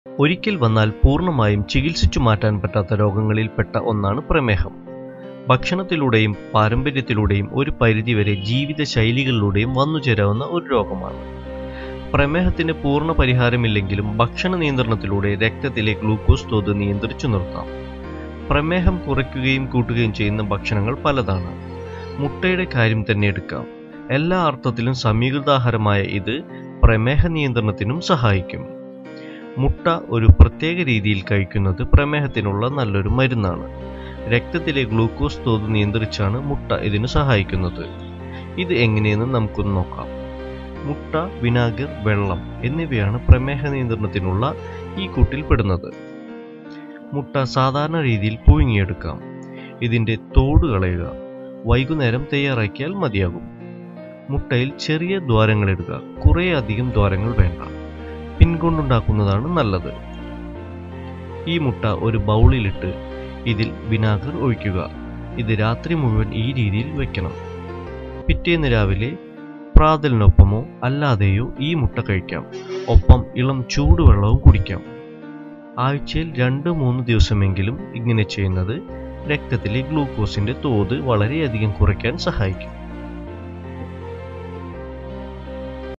ഒരിക്കൽ വന്നാൽ പൂർണ്ണമായും ചികിത്സിച്ചു മാറ്റാൻ പറ്റാത്ത രോഗങ്ങളിൽപ്പെട്ട ഒന്നാണ് പ്രമേഹം ഭക്ഷണത്തിലൂടെയും പാരമ്പര്യത്തിലൂടെയും ഒരു പരിധിവരെ ജീവിത ശൈലികളിലൂടെയും വന്നുചേരാവുന്ന ഒരു രോഗമാണ് പ്രമേഹത്തിന് പൂർണ്ണ പരിഹാരമില്ലെങ്കിലും ഭക്ഷണ നിയന്ത്രണത്തിലൂടെ രക്തത്തിലെ ഗ്ലൂക്കോസ് തോത് നിയന്ത്രിച്ചു നിർത്താം പ്രമേഹം കുറയ്ക്കുകയും കൂട്ടുകയും ചെയ്യുന്ന ഭക്ഷണങ്ങൾ പലതാണ് മുട്ടയുടെ കാര്യം തന്നെ എടുക്കാം എല്ലാ അർത്ഥത്തിലും സമീകൃതാഹാരമായ ഇത് പ്രമേഹ നിയന്ത്രണത്തിനും സഹായിക്കും മുട്ട ഒരു പ്രത്യേക രീതിയിൽ കഴിക്കുന്നത് പ്രമേഹത്തിനുള്ള നല്ലൊരു മരുന്നാണ് രക്തത്തിലെ ഗ്ലൂക്കോസ് തോത് നിയന്ത്രിച്ചാണ് മുട്ട ഇതിന് സഹായിക്കുന്നത് ഇത് എങ്ങനെയെന്ന് നമുക്കൊന്ന് നോക്കാം മുട്ട വിനാഗിർ വെള്ളം എന്നിവയാണ് പ്രമേഹ നിയന്ത്രണത്തിനുള്ള ഈ കൂട്ടിൽ പെടുന്നത് മുട്ട സാധാരണ രീതിയിൽ പുഴുങ്ങിയെടുക്കാം ഇതിൻ്റെ തോട് കളയുക വൈകുന്നേരം തയ്യാറാക്കിയാൽ മതിയാകും മുട്ടയിൽ ചെറിയ ദ്വാരങ്ങൾ ഇടുക കുറേ അധികം ദ്വാരങ്ങൾ വേണ്ട പിൻകൊണ്ടുണ്ടാക്കുന്നതാണ് നല്ലത് ഈ മുട്ട ഒരു ബൗളിലിട്ട് ഇതിൽ വിനാഗർ ഒഴിക്കുക ഇത് രാത്രി മുഴുവൻ ഈ രീതിയിൽ വെക്കണം പിറ്റേന്ന് രാവിലെ പ്രാതലിനൊപ്പമോ അല്ലാതെയോ ഈ മുട്ട കഴിക്കാം ഒപ്പം ഇളം ചൂടുവെള്ളവും കുടിക്കാം ആഴ്ചയിൽ രണ്ട് മൂന്ന് ദിവസമെങ്കിലും ഇങ്ങനെ ചെയ്യുന്നത് രക്തത്തിലെ ഗ്ലൂക്കോസിന്റെ തോത് വളരെയധികം കുറയ്ക്കാൻ സഹായിക്കും